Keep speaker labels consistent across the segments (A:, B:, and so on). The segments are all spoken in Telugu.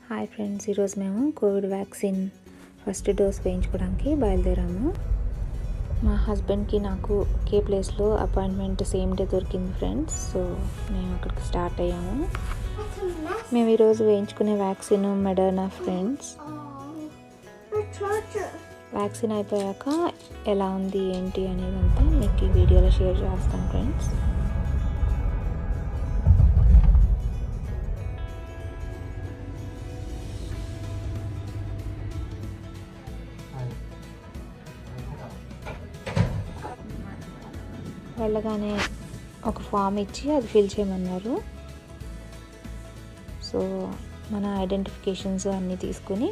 A: హాయ్ ఫ్రెండ్స్ ఈరోజు మేము కోవిడ్ వ్యాక్సిన్ ఫస్ట్ డోస్ వేయించుకోవడానికి బయలుదేరాము మా హస్బెండ్కి నాకు ఒకే ప్లేస్లో అపాయింట్మెంట్ సేమ్ డే దొరికింది ఫ్రెండ్స్ సో మేము అక్కడికి స్టార్ట్ అయ్యాము మేము ఈరోజు వేయించుకునే వ్యాక్సిన్ మెడర్నా ఫ్రెండ్స్ వ్యాక్సిన్ అయిపోయాక ఎలా ఉంది ఏంటి అనేది అంతా మీకు ఈ వీడియోలో షేర్ చేస్తాను ఫ్రెండ్స్ వెళ్ళగానే ఒక ఫామ్ ఇచ్చి అది ఫిల్ చేయమన్నారు సో మన ఐడెంటిఫికేషన్స్ అన్నీ తీసుకుని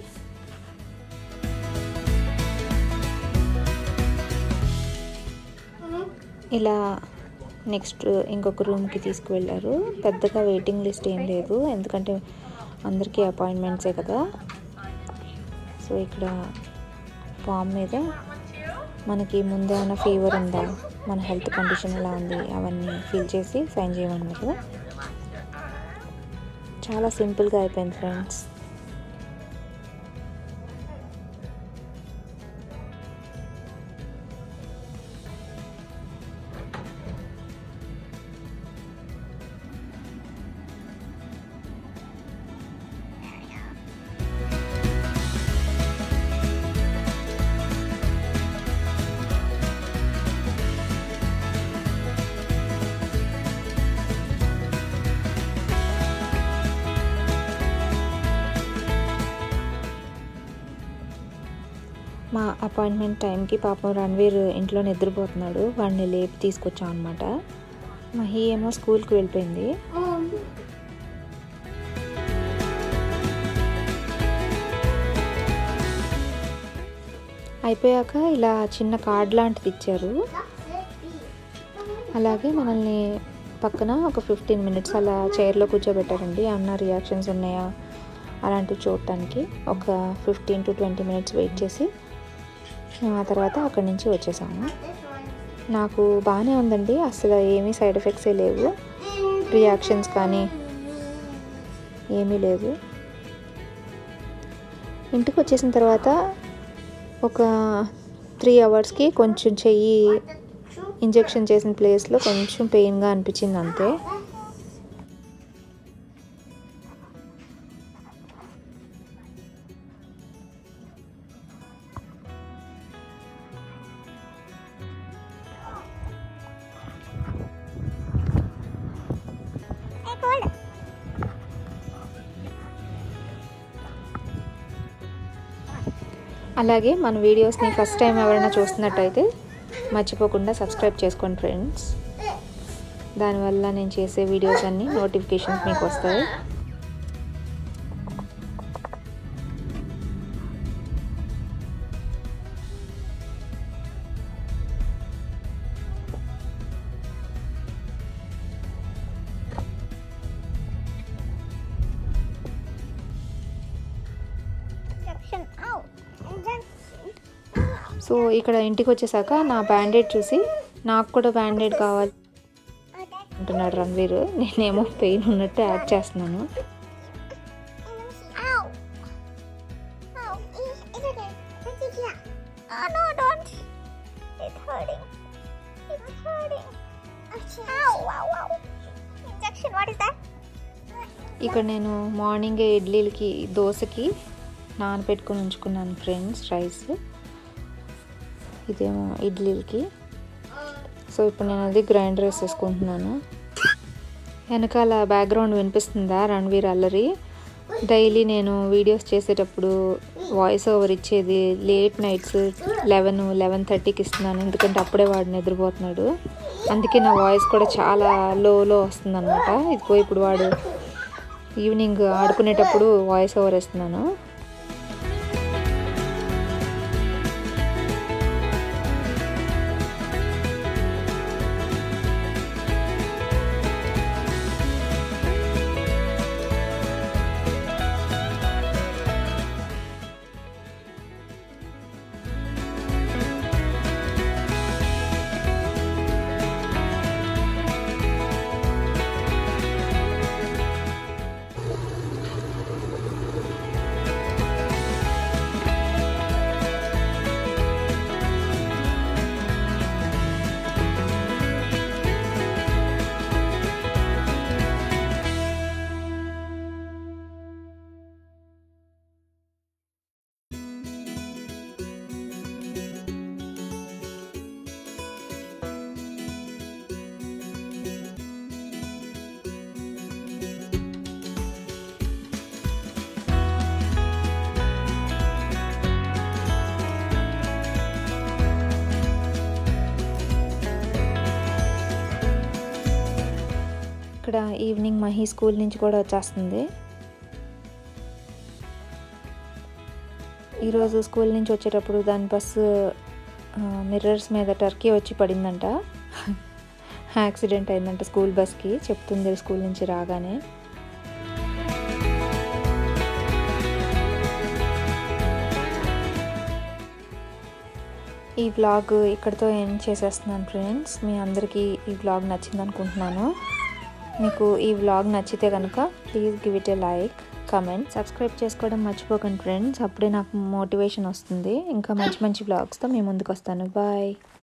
A: ఇలా నెక్స్ట్ ఇంకొక రూమ్కి తీసుకువెళ్ళారు పెద్దగా వెయిటింగ్ లిస్ట్ ఏం లేదు ఎందుకంటే అందరికీ అపాయింట్మెంట్సే కదా సో ఇక్కడ ఫామ్ మీద మనకి ముందే ఏమైనా ఫీవర్ ఉందా మన హెల్త్ కండిషన్ ఎలా ఉంది అవన్నీ ఫిల్ చేసి సైన్ చేయమన్నారు చాలా సింపుల్గా అయిపోయింది ఫ్రెండ్స్ మా అపాయింట్మెంట్ టైంకి పాపం రణ్వీర్ ఇంట్లో నిద్రపోతున్నాడు వాడిని లేపి తీసుకొచ్చాం అనమాట మహి ఏమో స్కూల్కి వెళ్ళిపోయింది అయిపోయాక ఇలా చిన్న కార్డ్ లాంటిది ఇచ్చారు అలాగే మనల్ని పక్కన ఒక ఫిఫ్టీన్ మినిట్స్ అలా చైర్లో కూర్చోబెట్టారండి ఏమన్నా రియాక్షన్స్ ఉన్నాయా అలాంటివి చూడటానికి ఒక fifteen to twenty minutes wait చేసి మేము ఆ తర్వాత అక్కడి నుంచి వచ్చేసాము నాకు బాగానే ఉందండి అసలు ఏమీ సైడ్ ఎఫెక్ట్సే లేవు రియాక్షన్స్ కానీ ఏమీ లేదు ఇంటికి వచ్చేసిన తర్వాత ఒక త్రీ అవర్స్కి కొంచెం చెయ్యి ఇంజెక్షన్ చేసిన ప్లేస్లో కొంచెం పెయిన్గా అనిపించింది అంతే అలాగే మన వీడియోస్ని ఫస్ట్ టైం ఎవరైనా చూస్తున్నట్టయితే మర్చిపోకుండా సబ్స్క్రైబ్ చేసుకోండి ఫ్రెండ్స్ దానివల్ల నేను చేసే వీడియోస్ అన్నీ నోటిఫికేషన్స్ మీకు వస్తాయి సో ఇక్కడ ఇంటికి వచ్చేసాక నా బ్యాండేడ్ చూసి నాకు కూడా బ్యాండేడ్ కావాలి అంటున్నాడు రణ్వీర్ నేనేమో పెయిన్ ఉన్నట్టు యాడ్ చేస్తున్నాను
B: Oh no, don't. It's hurting. It's hurting. Ow, wow, wow. Injection, what is that?
A: ఇక్కడ నేను మార్నింగే ఇడ్లీలకి దోశకి నానబెట్టుకొని ఉంచుకున్నాను ఫ్రెండ్స్ రైస్ ఇదేమో ఇడ్లీలకి సో ఇప్పుడు నేను అది గ్రైండర్ వేసేసుకుంటున్నాను వెనకాల బ్యాక్గ్రౌండ్ వినిపిస్తుందా రణ్వీర్ అల్లరి డైలీ నేను వీడియోస్ చేసేటప్పుడు వాయిస్ ఓవర్ ఇచ్చేది లేట్ నైట్స్ లెవెన్ లెవెన్ థర్టీకి ఇస్తున్నాను ఎందుకంటే అప్పుడే వాడు నిద్రపోతున్నాడు అందుకే నా వాయిస్ కూడా చాలా లోలో వస్తుంది అనమాట ఇదిగో ఇప్పుడు వాడు ఈవినింగ్ ఆడుకునేటప్పుడు వాయిస్ ఓవర్ ఇస్తున్నాను ఇక్కడ ఈవినింగ్ మహి స్కూల్ నుంచి కూడా వచ్చేస్తుంది ఈరోజు స్కూల్ నుంచి వచ్చేటప్పుడు దాని బస్సు మిర్రర్స్ మీద టర్కీ వచ్చి పడిందంట యాక్సిడెంట్ అయిందంట స్కూల్ బస్కి చెప్తుంది స్కూల్ నుంచి రాగానే ఈ వ్లాగ్ ఇక్కడితో ఎండ్ చేసేస్తున్నాను ఫ్రెండ్స్ మీ అందరికీ ఈ వ్లాగ్ నచ్చింది అనుకుంటున్నాను మీకు ఈ వ్లాగ్ నచ్చితే కనుక please give it a like comment subscribe చేసుకోవడం మర్చిపోకండి ఫ్రెండ్స్ అప్పుడే నాకు మోటివేషన్ వస్తుంది ఇంకా మంచి మంచి వ్లాగ్స్తో మీ ముందుకు వస్తాను బాయ్